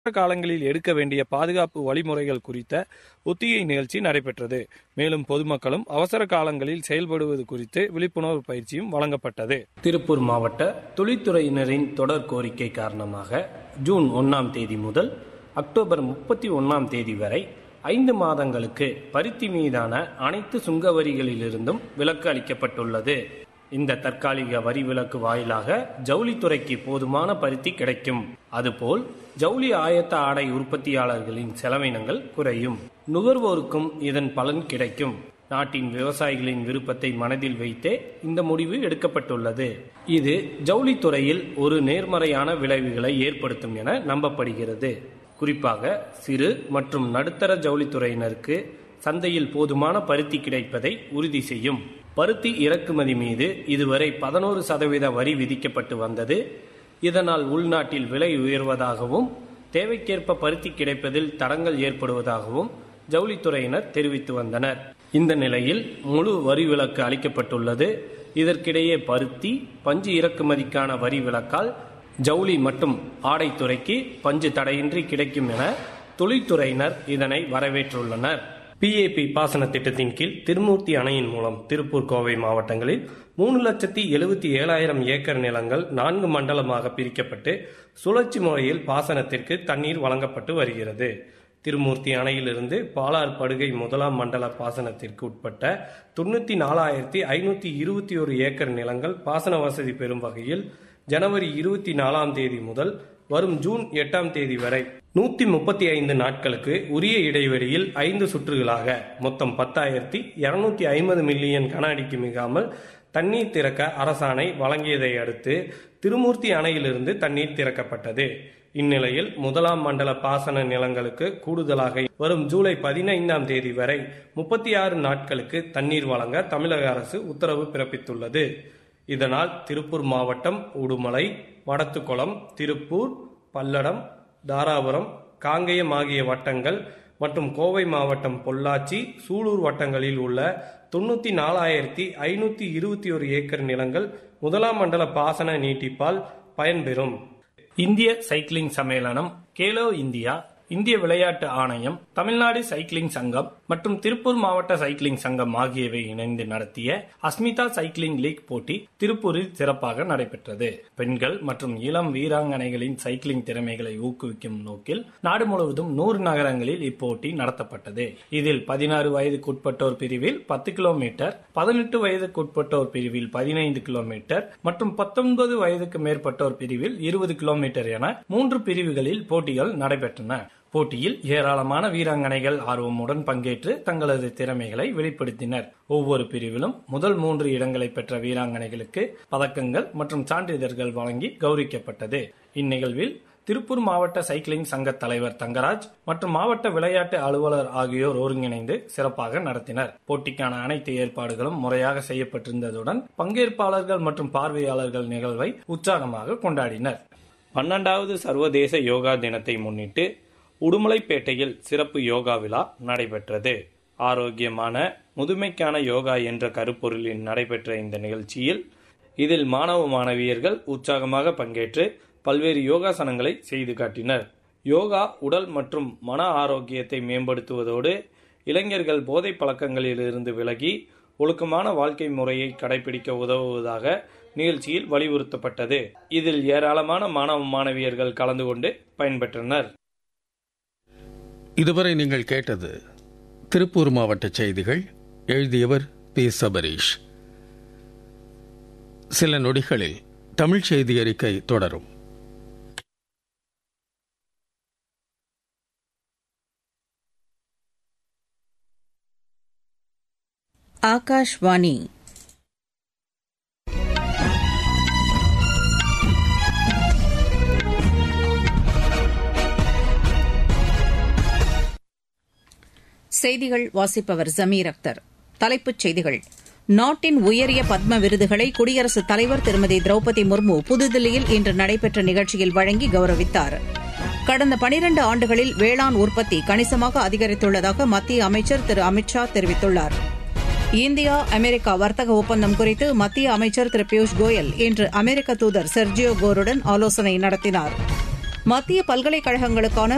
காலங்களில் எடுக்க வேண்டிய பாதுகாப்பு வழிமுறைகள் குறித்த ஒத்திகை நிகழ்ச்சி நடைபெற்றது மேலும் பொதுமக்களும் அவசர காலங்களில் செயல்படுவது குறித்து விழிப்புணர்வு பயிற்சியும் வழங்கப்பட்டது திருப்பூர் மாவட்ட தொழில்துறையினரின் தொடர் கோரிக்கை காரணமாக ஜூன் ஒன்னாம் தேதி முதல் அக்டோபர் முப்பத்தி ஒன்னாம் தேதி வரை ஐந்து மாதங்களுக்கு பருத்தி மீதான அனைத்து சுங்க வரிகளிலிருந்தும் விலக்கு அளிக்கப்பட்டுள்ளது இந்த தற்காலிக வரி விலக்கு வாயிலாக ஜவுளித்துறைக்கு போதுமான பருத்தி கிடைக்கும் அதுபோல் ஜவுளி ஆயத்த ஆடை உற்பத்தியாளர்களின் செலவினங்கள் குறையும் நுகர்வோருக்கும் இதன் பலன் கிடைக்கும் நாட்டின் விவசாயிகளின் விருப்பத்தை மனதில் வைத்தே இந்த முடிவு எடுக்கப்பட்டுள்ளது இது ஜவுளித்துறையில் ஒரு நேர்மறையான விளைவுகளை ஏற்படுத்தும் என நம்பப்படுகிறது குறிப்பாக சிறு மற்றும் நடுத்தர ஜவுளித்துறையினருக்கு சந்தையில் போதுமான பருத்தி கிடைப்பதை உறுதி செய்யும் பருத்தி இறக்குமதி மீது இதுவரை பதினோரு சதவீத வரி விதிக்கப்பட்டு வந்தது இதனால் உள்நாட்டில் விலை உயர்வதாகவும் தேவைக்கேற்ப பருத்தி கிடைப்பதில் தடங்கள் ஏற்படுவதாகவும் ஜவுளித்துறையினர் தெரிவித்து வந்தனர் இந்த நிலையில் முழு வரி விலக்கு அளிக்கப்பட்டுள்ளது இதற்கிடையே பருத்தி பஞ்சு இறக்குமதிக்கான வரி விலக்கால் ஜவுளி மற்றும் ஆடைத்துறைக்கு பஞ்சு தடையின்றி கிடைக்கும் என தொழில்துறையினர் இதனை வரவேற்றுள்ளனர் பிஏபி பாசன திட்டத்தின் கீழ் திருமூர்த்தி அணையின் மூலம் திருப்பூர் கோவை மாவட்டங்களில் மூணு லட்சத்தி எழுபத்தி ஏழாயிரம் ஏக்கர் நிலங்கள் நான்கு மண்டலமாக பிரிக்கப்பட்டு சுழற்சி முறையில் பாசனத்திற்கு தண்ணீர் வழங்கப்பட்டு வருகிறது திருமூர்த்தி அணையிலிருந்து பாலார் படுகை முதலாம் மண்டல பாசனத்திற்கு உட்பட்ட தொண்ணூத்தி நாலாயிரத்தி ஐநூத்தி இருபத்தி ஒரு ஏக்கர் நிலங்கள் பாசன வசதி பெறும் வகையில் ஜனவரி இருபத்தி நாலாம் தேதி முதல் வரும் ஜூன் எட்டாம் தேதி வரை நூத்தி முப்பத்தி ஐந்து நாட்களுக்கு உரிய இடைவெளியில் ஐந்து சுற்றுகளாக மொத்தம் பத்தாயிரத்தி இருநூத்தி ஐம்பது மில்லியன் கன அடிக்கு மிகாமல் தண்ணீர் திறக்க அரசாணை வழங்கியதை அடுத்து திருமூர்த்தி அணையிலிருந்து தண்ணீர் திறக்கப்பட்டது இந்நிலையில் முதலாம் மண்டல பாசன நிலங்களுக்கு கூடுதலாக வரும் ஜூலை பதினைந்தாம் தேதி வரை முப்பத்தி ஆறு நாட்களுக்கு தண்ணீர் வழங்க தமிழக அரசு உத்தரவு பிறப்பித்துள்ளது இதனால் திருப்பூர் மாவட்டம் உடுமலை வடத்துக்குளம் திருப்பூர் பல்லடம் தாராபுரம் காங்கேயம் ஆகிய வட்டங்கள் மற்றும் கோவை மாவட்டம் பொள்ளாச்சி சூலூர் வட்டங்களில் உள்ள தொண்ணூத்தி நாலாயிரத்தி ஐநூத்தி இருபத்தி ஒரு ஏக்கர் நிலங்கள் முதலாம் மண்டல பாசன நீட்டிப்பால் பயன்பெறும் இந்திய சைக்கிளிங் சம்மேளனம் கேலோ இந்தியா இந்திய விளையாட்டு ஆணையம் தமிழ்நாடு சைக்கிளிங் சங்கம் மற்றும் திருப்பூர் மாவட்ட சைக்கிளிங் சங்கம் ஆகியவை இணைந்து நடத்திய அஸ்மிதா சைக்கிளிங் லீக் போட்டி திருப்பூரில் சிறப்பாக நடைபெற்றது பெண்கள் மற்றும் இளம் வீராங்கனைகளின் சைக்கிளிங் திறமைகளை ஊக்குவிக்கும் நோக்கில் நாடு முழுவதும் நூறு நகரங்களில் இப்போட்டி நடத்தப்பட்டது இதில் பதினாறு வயதுக்குட்பட்டோர் பிரிவில் பத்து கிலோமீட்டர் பதினெட்டு வயதுக்குட்பட்டோர் பிரிவில் பதினைந்து கிலோமீட்டர் மற்றும் பத்தொன்பது வயதுக்கு மேற்பட்டோர் பிரிவில் இருபது கிலோமீட்டர் என மூன்று பிரிவுகளில் போட்டிகள் நடைபெற்றன போட்டியில் ஏராளமான வீராங்கனைகள் ஆர்வமுடன் பங்கேற்று தங்களது திறமைகளை வெளிப்படுத்தினர் ஒவ்வொரு பிரிவிலும் முதல் மூன்று இடங்களை பெற்ற வீராங்கனைகளுக்கு பதக்கங்கள் மற்றும் சான்றிதழ்கள் வழங்கி கௌரவிக்கப்பட்டது இந்நிகழ்வில் திருப்பூர் மாவட்ட சைக்கிளிங் சங்க தலைவர் தங்கராஜ் மற்றும் மாவட்ட விளையாட்டு அலுவலர் ஆகியோர் ஒருங்கிணைந்து சிறப்பாக நடத்தினர் போட்டிக்கான அனைத்து ஏற்பாடுகளும் முறையாக செய்யப்பட்டிருந்ததுடன் பங்கேற்பாளர்கள் மற்றும் பார்வையாளர்கள் நிகழ்வை உற்சாகமாக கொண்டாடினர் பன்னெண்டாவது சர்வதேச யோகா தினத்தை முன்னிட்டு உடுமலைப்பேட்டையில் சிறப்பு யோகா விழா நடைபெற்றது ஆரோக்கியமான முதுமைக்கான யோகா என்ற கருப்பொருளில் நடைபெற்ற இந்த நிகழ்ச்சியில் இதில் மாணவ மாணவியர்கள் உற்சாகமாக பங்கேற்று பல்வேறு யோகாசனங்களை செய்து காட்டினர் யோகா உடல் மற்றும் மன ஆரோக்கியத்தை மேம்படுத்துவதோடு இளைஞர்கள் போதை பழக்கங்களிலிருந்து விலகி ஒழுக்கமான வாழ்க்கை முறையை கடைபிடிக்க உதவுவதாக நிகழ்ச்சியில் வலியுறுத்தப்பட்டது இதில் ஏராளமான மாணவ மாணவியர்கள் கலந்து கொண்டு பயன்பெற்றனர் இதுவரை நீங்கள் கேட்டது திருப்பூர் மாவட்ட செய்திகள் எழுதியவர் பி சபரீஷ் சில நொடிகளில் தமிழ் செய்தி அறிக்கை தொடரும் ஆகாஷ்வாணி செய்திகள் வாசிப்பவர் ஜமீர் அக்தர் தலைப்புச் செய்திகள் நாட்டின் உயரிய பத்ம விருதுகளை குடியரசுத் தலைவர் திருமதி திரௌபதி முர்மு புதுதில்லியில் இன்று நடைபெற்ற நிகழ்ச்சியில் வழங்கி கௌரவித்தார் கடந்த பனிரண்டு ஆண்டுகளில் வேளாண் உற்பத்தி கணிசமாக அதிகரித்துள்ளதாக மத்திய அமைச்சர் திரு அமித் ஷா தெரிவித்துள்ளார் இந்தியா அமெரிக்கா வர்த்தக ஒப்பந்தம் குறித்து மத்திய அமைச்சர் திரு பியூஷ் கோயல் இன்று அமெரிக்க தூதர் செர்ஜியோ கோருடன் ஆலோசனை நடத்தினார் மத்திய பல்கலைக்கழகங்களுக்கான